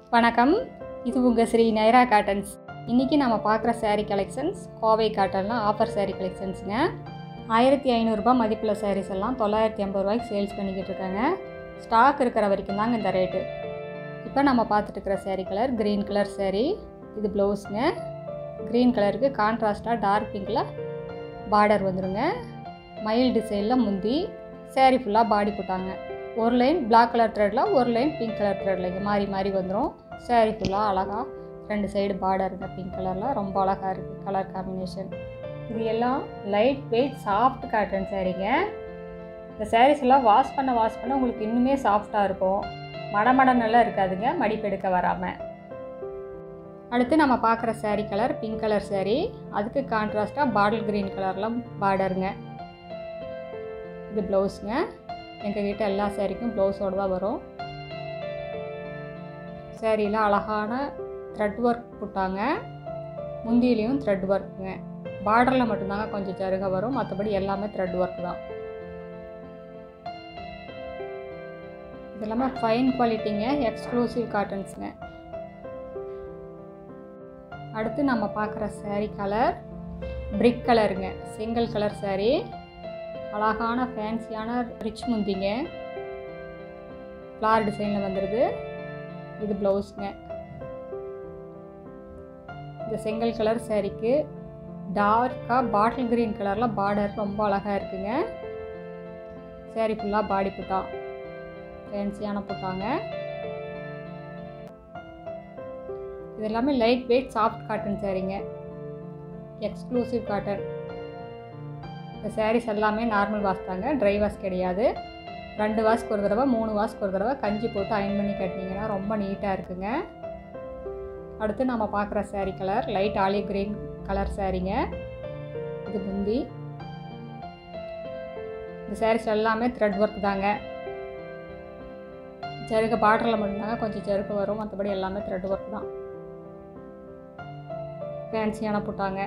வணக்கம் இது உங்கள் ஸ்ரீ நைரா காட்டன்ஸ் இன்றைக்கி நம்ம பார்க்குற saree கலெக்ஷன்ஸ் கோவை காட்டன்லாம் ஆஃபர் saree கலெக்ஷன்ஸுங்க ஆயிரத்தி ஐநூறுரூபா மதிப்புள்ள sarees எல்லாம் தொள்ளாயிரத்தி ஐம்பது ரூபாய்க்கு சேல்ஸ் பண்ணிக்கிட்டு இருக்காங்க ஸ்டாக் இருக்கிற வரைக்கும் தாங்க இந்த ரேட்டு இப்போ நம்ம பார்த்துட்டு இருக்கிற saree colour green colour saree இது ப்ளவுஸுங்க க்ரீன் கலருக்கு கான்ட்ராஸ்ட்டாக டார்க் பிங்க்கில் பார்டர் வந்துடுங்க மயில் டிசைனில் முந்தி saree ஃபுல்லாக பாடி போட்டாங்க ஒரு லைன் Black கலர் த்ரெட்டில் ஒரு லைன் பிங்க் கலர் த்ரெட்டில் இங்கே மாறி மாறி வந்துடும் saree ஃபுல்லாக அழகாக ரெண்டு சைடு பார்டருங்க பிங்க் கலரில் ரொம்ப அழகாக இருக்குது கலர் காம்பினேஷன் இது எல்லாம் லைட் வெயிட் சாஃப்ட் காட்டன் சாரீங்க இந்த sarees எல்லாம் வாஷ் பண்ண வாஷ் பண்ண உங்களுக்கு இன்னுமே சாஃப்டாக இருக்கும் மடமடனெல்லாம் இருக்காதுங்க மடிப்பெடுக்க வராமல் அடுத்து நம்ம பார்க்குற saree colour pink colour saree அதுக்கு கான்ட்ராஸ்ட்டாக பாட்டில் க்ரீன் கலரில் பார்டருங்க இது ப்ளவுஸுங்க எங்ககிட்ட எல்லா சேரீக்கும் ப்ளவுஸோடு தான் வரும் சேரீயில் அழகான த்ரெட் ஒர்க் போட்டாங்க முந்தியிலையும் த்ரெட் ஒர்க்குங்க பார்டரில் மட்டும்தாங்க கொஞ்சம் ஜருக வரும் மற்றபடி எல்லாமே த்ரெட் ஒர்க் தான் இது எல்லாமே ஃபைன் குவாலிட்டிங்க எக்ஸ்க்ளூசிவ் காட்டன்ஸுங்க அடுத்து நம்ம பார்க்குற saree கலர் பிரிக் கலருங்க சிங்கிள் கலர் saree அழகான ஃபேன்சியான ரிச் முந்திங்க ஃப்ளார் டிசைனில் வந்துடுது இது ப்ளவுஸுங்க இந்த செங்கல் கலர் சாரீக்கு டார்க்காக பாட்டில் க்ரீன் கலரில் பார்டர் ரொம்ப அழகாக இருக்குங்க சாரீ ஃபுல்லாக பாடி புட்டா ஃபேன்சியான புட்டாங்க இது எல்லாமே லைட் வெயிட் சாஃப்ட் காட்டன் சாரீங்க எக்ஸ்க்ளூசிவ் காட்டன் இந்த சாரீஸ் எல்லாமே நார்மல் வாஷ் தாங்க ட்ரை வாஷ் கிடையாது ரெண்டு வாஷ்க்கு ஒரு தடவை மூணு வாஷ்க்கு ஒரு தடவை கஞ்சி போட்டு அயன் பண்ணி கட்டினீங்கன்னா ரொம்ப நீட்டாக இருக்குங்க அடுத்து நம்ம பார்க்குற saree colour light olive green colour சாரீங்க இது முந்தி இந்த சாரீஸ் எல்லாமே த்ரெட் ஒர்க் தாங்க ஜருக பார்டரில் மட்டும்தாங்க கொஞ்சம் ஜருக வரும் மற்றபடி எல்லாமே த்ரெட் ஒர்க் தான் ஃபேன்சியான புட்டாங்க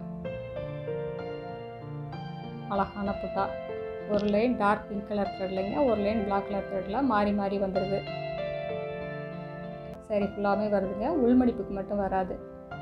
அழகான புட்டா ஒரு லைன் டார்க் பிங்க் கலர் த்ரெட்லைங்க ஒரு லைன் பிளாக் கலர் த்ரெட்டில் மாறி மாறி வந்துடுது சரி ஃபுல்லாகவே வருதுங்க உள்மடிப்புக்கு மட்டும் வராது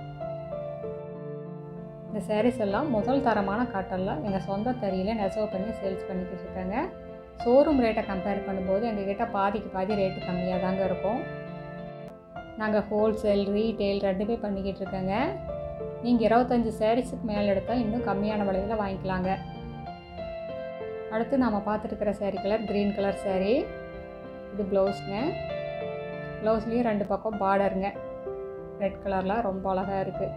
இந்த sarees எல்லாம் முதல் தரமான காட்டனில் எங்கள் சொந்த தறியில் நெசவு பண்ணி சேல்ஸ் பண்ணிக்கிட்டு இருக்காங்க ஷோரூம் ரேட்டை கம்பேர் பண்ணும்போது எங்ககிட்ட பாதிக்கு பாதி ரேட்டு கம்மியாக தாங்க இருக்கும் நாங்கள் ஹோல்சேல் ரீட்டெயில் ரெண்டுமே பண்ணிக்கிட்டு இருக்கோங்க நீங்கள் இருபத்தஞ்சி சாரீஸுக்கு மேலே எடுத்தால் இன்னும் கம்மியான விலையில் வாங்கிக்கலாங்க அடுத்து நாம் பார்த்துருக்கிற saree colour green colour saree இது ப்ளவுஸுங்க ப்ளவுஸ்லேயும் ரெண்டு பக்கம் பார்டருங்க ரெட் கலரில் ரொம்ப அழகாக இருக்குது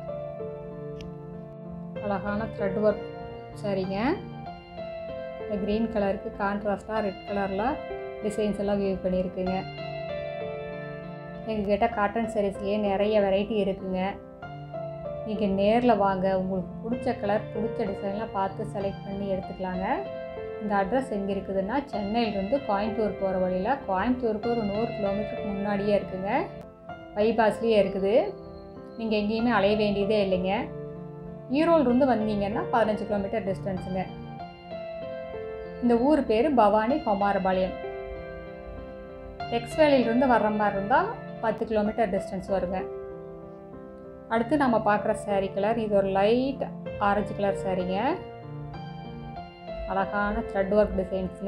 அழகான த்ரெட் ஒர்க் சரிங்க இந்த க்ரீன் கலருக்கு கான்ட்ராஸ்ட்டாக ரெட் கலரில் டிசைன்ஸ் எல்லாம் வியூ பண்ணியிருக்குங்க எங்ககிட்ட காட்டன் சாரீஸ்லேயே நிறைய வெரைட்டி இருக்குங்க நீங்கள் நேரில் வாங்க உங்களுக்கு பிடிச்ச கலர் பிடிச்ச டிசைன்லாம் பார்த்து செலக்ட் பண்ணி எடுத்துக்கலாங்க இந்த அட்ரஸ் எங்கே இருக்குதுன்னா சென்னையிலேருந்து கோயம்புத்தூர் போகிற வழியில் கோயம்புத்தூருக்கு ஒரு நூறு கிலோமீட்டருக்கு முன்னாடியே இருக்குங்க பைபாஸ்லேயே இருக்குது நீங்கள் எங்கேயுமே அலைய வேண்டியதே இல்லைங்க ஈரோடுலேருந்து வந்தீங்கன்னா பதினஞ்சு கிலோமீட்டர் டிஸ்டன்ஸுங்க இந்த ஊர் பேர் பவானி குமாரபாளையம் டெக்ஸ்வேலியிலிருந்து வர்ற மாதிரி இருந்தால் பத்து கிலோமீட்டர் டிஸ்டன்ஸ் வருங்க அடுத்து நம்ம பார்க்குற saree கலர் இது ஒரு லைட் ஆரஞ்சு கலர் சாரீங்க அழகான த்ரெட் ஒர்க் டிசைன்ஸுங்க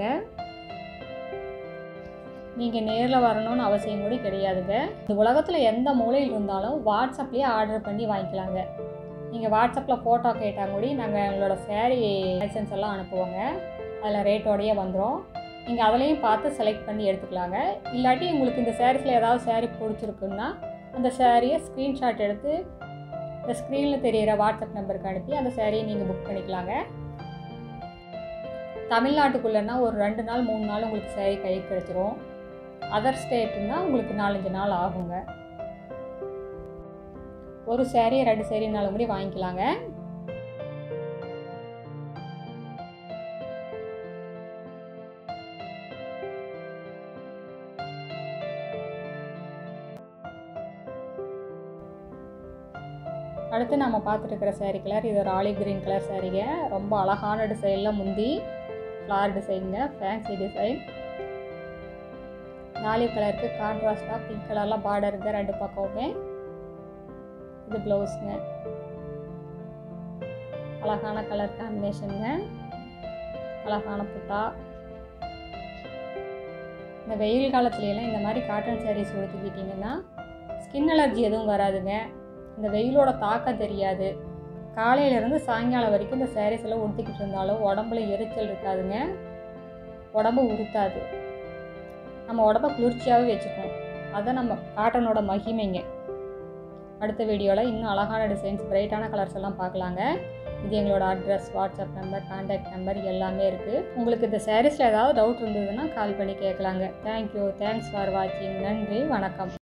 நீங்கள் நேரில் வரணும்னு அவசியம் கூட கிடையாதுங்க இந்த உலகத்தில் எந்த மூலையில் இருந்தாலும் வாட்ஸ்அப்லேயே ஆர்டர் பண்ணி வாங்கிக்கலாங்க நீங்கள் வாட்ஸ்அப்பில் ஃபோட்டோ கேட்டால் கூட நாங்கள் எங்களோட சேரீ லைசன்ஸ் எல்லாம் அனுப்புவோங்க அதில் ரேட்டோடையே வந்துடும் நீங்கள் அதிலையும் பார்த்து செலக்ட் பண்ணி எடுத்துக்கலாங்க இல்லாட்டி உங்களுக்கு இந்த சாரீஸில் ஏதாவது saree பிடிச்சிருக்குன்னா அந்த சாரியை ஸ்க்ரீன்ஷாட் எடுத்து இந்த ஸ்க்ரீனில் தெரிகிற வாட்ஸ்அப் நம்பருக்கு அனுப்பி அந்த சாரியை நீங்கள் புக் பண்ணிக்கலாங்க தமிழ்நாட்டுக்குள்ளேன்னா ஒரு ரெண்டு நாள் மூணு நாள் உங்களுக்கு saree கைக்கு கிடச்சிரும் அதர் ஸ்டேட்டுன்னா உங்களுக்கு நாலஞ்சு நாள் ஆகுங்க ஒரு சேரீ ரெண்டு சேரீனாலும் கூட வாங்கிக்கலாங்க அடுத்து நம்ம பார்த்துட்டு இருக்கிற saree கலர் இது ஒரு ஆலிவ் கிரீன் கலர் சாரீங்க ரொம்ப அழகான டிசைனில் முந்தி ஃப்ளார் டிசைனுங்க ஃபேன்சி டிசைன் நாலிவ் கலருக்கு கான்ட்ராஸ்டாக பிங்க் கலரில் பார்டர் இருக்குது ரெண்டு பக்கமுமே இது ப்ளவுஸுங்க அழகான கலர் காம்பினேஷனுங்க அழகான புட்டா இந்த வெயில் காலத்துலலாம் இந்த மாதிரி காட்டன் சாரீஸ் உடுத்திக்கிட்டிங்கன்னா ஸ்கின் அலர்ஜி எதுவும் வராதுங்க இந்த வெயிலோட தாக்கம் தெரியாது காலையிலேருந்து சாயங்காலம் வரைக்கும் இந்த சாரீஸ் எல்லாம் உடுத்திக்கிட்டு இருந்தாலும் உடம்புல எரிச்சல் இருக்காதுங்க உடம்பு உறுத்தாது நம்ம உடம்ப குளிர்ச்சியாகவே வச்சுக்கணும் அதான் நம்ம காட்டனோட மகிமைங்க அடுத்த வீடியோவில் இன்னும் அழகான டிசைன்ஸ் பிரைட்டான கலர்ஸ் எல்லாம் பார்க்கலாங்க இது எங்களோட address WhatsApp number contact number எல்லாமே இருக்குது உங்களுக்கு இந்த சாரீஸில் ஏதாவது டவுட் இருந்ததுன்னா கால் பண்ணி கேட்கலாங்க தேங்க்யூ தேங்க்ஸ் ஃபார் வாட்சிங் நன்றி வணக்கம்